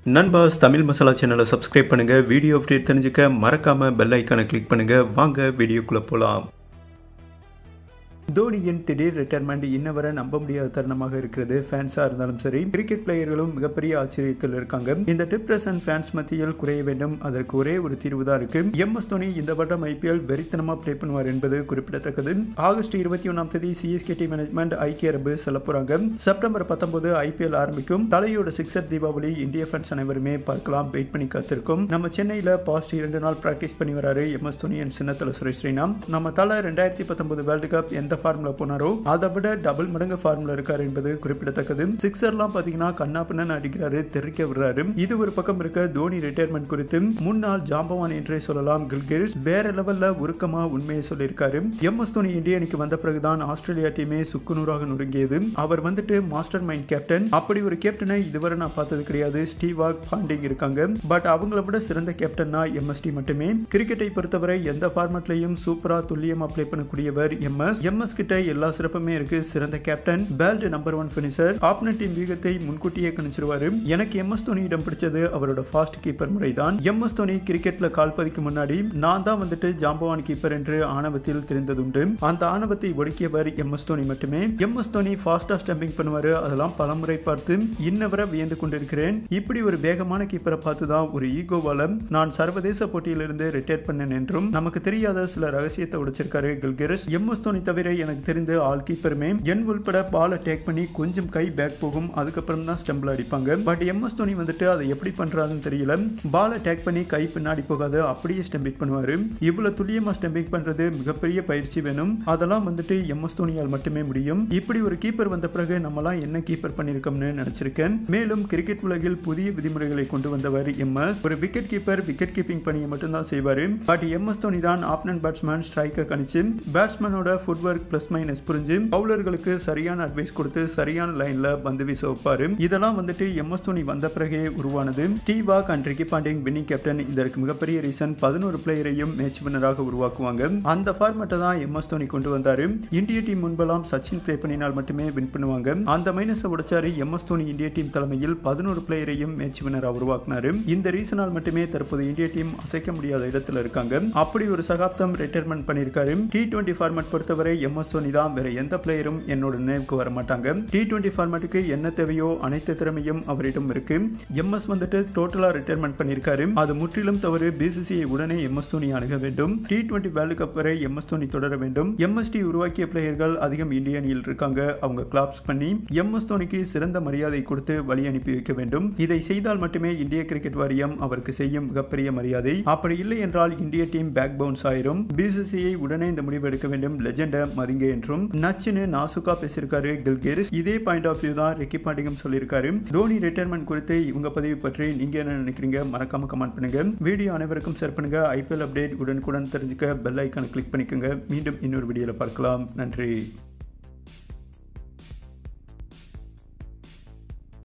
நண்பாஸ் தமிழ் மசாலா சேனலை சப்ஸ்கிரைப் பண்ணுங்க video update தெரிஞ்சுக்க மறக்காம பெல் ஐக்கானை கிளிக் பண்ணுங்க வாங்க வீடியோக்குள்ள போலாம் தோனியின் திடீர் ரிட்டையர்மெண்ட் இன்ன வரை நம்ப முடியாத தருணமாக இருக்கிறது ஃபேன்ஸா இருந்தாலும் சரி கிரிக்கெட் பிளேயர்களும் மிகப்பெரிய ஆச்சரியத்தில் இருக்காங்க இந்த டிப்ரெஷன் ஃபேன்ஸ் மத்தியில் குறைய வேண்டும் அதற்கு ஒரே ஒரு தீர்வு தான் இருக்கு எம் எஸ் தோனி இந்த வருடம் ஐபிஎல் வெறித்தனமா பிளே பண்ணுவார் என்பது குறிப்பிடத்தக்கது ஆகஸ்ட் இருபத்தி ஒன்னாம் தேதி சிஎஸ்கே டி மேனேஜ்மெண்ட் ஐக்கிய அரபு செல்ல போறாங்க செப்டம்பர் பத்தொன்பது ஐபிஎல் ஆரம்பிக்கும் தலையோட சிக்ஸர் தீபாவளி இந்திய ஃபேன்ஸ் அனைவருமே பார்க்கலாம் வெயிட் பண்ணி காத்திருக்கும் நம்ம சென்னையில பாஸ்ட் இரண்டு நாள் பிராக்டிஸ் பண்ணி வராரு எம் எஸ் தோனி அண்ட் சின்னத்தல சுரேஷ் ஸ்ரீனா நம்ம தலை ரெண்டாயிரத்தி பத்தொன்பது வேர்ல்டு கப் எந்த ஃபார்முலா போனாரோ அதை விட டபுள் மடங்கு ஃபார்முலா இருக்காரு என்பது குறிப்பிடத்தக்கது சிக்ஸர்லாம் பாத்தீங்கன்னா கண்ணா பின்னு அடிக்கிறாரு தெரிக்க விடுறாரு இது ஒரு பக்கம் இருக்க தோனி ரிட்டையர்மெண்ட் குறித்து முன்னாள் ஜாம்பவான் என்றே சொல்லலாம் கில்கிரிஸ் வேற லெவல்ல உருக்கமா உண்மையை சொல்லியிருக்காரு எம் எஸ் தோனி இந்திய அணிக்கு வந்த பிறகுதான் ஆஸ்திரேலியா டீமே சுக்குநூறாக நொறுங்கியது அவர் வந்துட்டு மாஸ்டர் மைண்ட் கேப்டன் அப்படி ஒரு கேப்டனை இதுவரை நான் பார்த்தது கிடையாது ஸ்டீவாக் பாண்டிங் இருக்காங்க பட் அவங்கள விட சிறந்த கேப்டன்னா எம்எஸ்டி மட்டுமே கிரிக்கெட்டை பொறுத்தவரை எந்த ஃபார்மட்லையும் சூப்பரா துல்லியமா பிளே பண்ணக்கூடியவர் எம்எஸ் எம்எஸ் கிட்ட எல்லா சிறப்புமே இருக்கு சிறந்த கேப்டன் பேல்ட் நம்பர் ஒன் பினிஷர் ஆப்னட் டீம் வீகத்தை முன்கூட்டியே கணிச்சிருவாரு எனக்கு எம்எஸ் தோனியிடம் பிடிச்சது அவரோட ஃபாஸ்ட் கீப்பர் முறைதான் எம்எஸ் தோனி கிரிக்கெட்ல கால் பதிக்கு முன்னாடி நான் தான் வந்துட்டு ஜாம்பவான் கீப்பர் என்று ஆணவத்தில் தெரிந்ததுண்டு அந்த ஆணவத்தை ஒடுக்கியவர் எம்எஸ் தோனி மட்டுமே எம்எஸ் தோனி ஃபாஸ்டா ஸ்டம்பிங் பண்ணுவாரு அதெல்லாம் பலமுறை பார்த்து இன்னவரை வியந்து கொண்டிருக்கிறேன் இப்படி ஒரு வேகமான கீப்பரை பார்த்து தான் ஒரு ஈகோவால நான் சர்வதேச போட்டியிலிருந்து ரிட்டையர் பண்ணேன் என்றும் நமக்கு தெரியாத சில ரகசியத்தை உடைச்சிருக்காரு கில்கிரிஸ் எம்எஸ் தோனி தவிர எனக்கு தெரிந்து ஆல் கீப்பருமே என் உள்பட பாலை டேக் பண்ணி கொஞ்சம் கை பேக் போகும் அதுக்கப்புறம் தான் ஸ்டம்பிள் அடிப்பாங்க பட் எம்எஸ் தோனி வந்துட்டு அதை எப்படி பண்றாருன்னு தெரியல பாலை டேக் பண்ணி கை பின்னாடி போகாது அப்படியே ஸ்டம்பிங் பண்ணுவாரு இவ்வளவு துல்லியமா ஸ்டம்பிங் பண்றது மிகப்பெரிய பயிற்சி வேணும் அதெல்லாம் வந்துட்டு எம்எஸ் தோனியால் மட்டுமே முடியும் இப்படி ஒரு கீப்பர் வந்த பிறகு நம்மலாம் என்ன கீப்பர் பண்ணிருக்கோம்னு நினைச்சிருக்கேன் மேலும் கிரிக்கெட் உலகில் புதிய விதிமுறைகளை கொண்டு வந்தவர் எம்எஸ் ஒரு விக்கெட் கீப்பர் விக்கெட் கீப்பிங் பணியை மட்டும்தான் செய்வாரு பட் எம்எஸ் தோனி தான் ஆப்னன் பேட்ஸ்மேன் ஸ்ட்ரைக்கர் கணிச்சு பேட்ஸ்மேனோட ஃபுட் ஒர்க் பிளஸ் மைனஸ் புரிஞ்சு பவுலர்களுக்கு சரியான அட்வைஸ் கொடுத்து சரியான லைன்ல பந்து வீச வைப்பாரு இதெல்லாம் வந்துட்டு எம்எஸ் தோனி வந்த பிறகே உருவானது Steve Waugh and Ricky Ponting winning captain இதற்கு மிகப்பெரிய ரீசன் பதினோரு பிளேயரையும் மேட்ச் வின்னராக உருவாக்குவாங்க அந்த ஃபார்மேட்டை தான் எம்எஸ் தோனி கொண்டு வந்தாரு இந்திய டீம் முன்பெல்லாம் சச்சின் பிளே பண்ணினால் மட்டுமே வின் பண்ணுவாங்க அந்த மைனஸை உடைச்சாரு எம்எஸ் தோனி இந்திய டீம் தலைமையில் பதினோரு பிளேயரையும் மேட்ச் வின்னரா உருவாக்குனாரு இந்த ரீசனால் மட்டுமே தற்போது இந்திய டீம் அசைக்க முடியாத இடத்துல இருக்காங்க அப்படி ஒரு சகாப்தம் ரிட்டையர்மெண்ட் பண்ணிருக்காரு டி டுவெண்டி ஃபார்மேட் பொறுத்தவரை எம்எஸ் தோனி தான் வேற எந்த பிளேயரும் என்னோட நினைவுக்கு வர மாட்டாங்க டி டுவெண்டி ஃபார்மேட்டுக்கு என்ன தேவையோ அனைத்து திறமையும் அவரிடம் இருக்கு எம்எஸ் வந்துட்டு டோட்டலா ரிட்டையர்மெண்ட் பண்ணிருக்காரு அது முற்றிலும் தவறு பிசிசிஐ உடனே எம்எஸ் தோனி அணுக வேண்டும் டி டுவெண்டி வேர்ல்டு கப் வரை எம்எஸ் தோனி தொடர வேண்டும் எம்எஸ்டி உருவாக்கிய பிளேயர்கள் அதிகம் இந்திய அணியில் இருக்காங்க அவங்க கிளாப்ஸ் பண்ணி எம்எஸ் தோனிக்கு சிறந்த மரியாதை கொடுத்து வழி அனுப்பி வைக்க வேண்டும் இதை செய்தால் மட்டுமே இந்திய கிரிக்கெட் வாரியம் அவருக்கு செய்யும் மிகப்பெரிய மரியாதை அப்படி இல்லை என்றால் இந்திய டீம் பேக் பவுன்ஸ் ஆயிரும் பிசிசிஐ உடனே இந்த முடிவு எடுக்க வேண்டும் லெஜெண்ட மதிங்க என்றும் நச்சுன்னு நாசுக்கா பேசியிருக்காரு கில்கேரிஸ் இதே பாயிண்ட் ஆஃப் வியூ தான் ரெக்கி பாண்டிகம் சொல்லியிருக்காரு தோனி ரிட்டையர்மெண்ட் குறித்து இவங்க பதிவு பற்றி நீங்க என்ன நினைக்கிறீங்க மறக்காம கமெண்ட் பண்ணுங்க வீடியோ அனைவருக்கும் ஷேர் பண்ணுங்க ஐபிஎல் அப்டேட் உடனுக்குடன் தெரிஞ்சுக்க பெல் ஐக்கான கிளிக் பண்ணிக்கோங்க மீண்டும் இன்னொரு வீடியோல பார்க்கலாம் நன்றி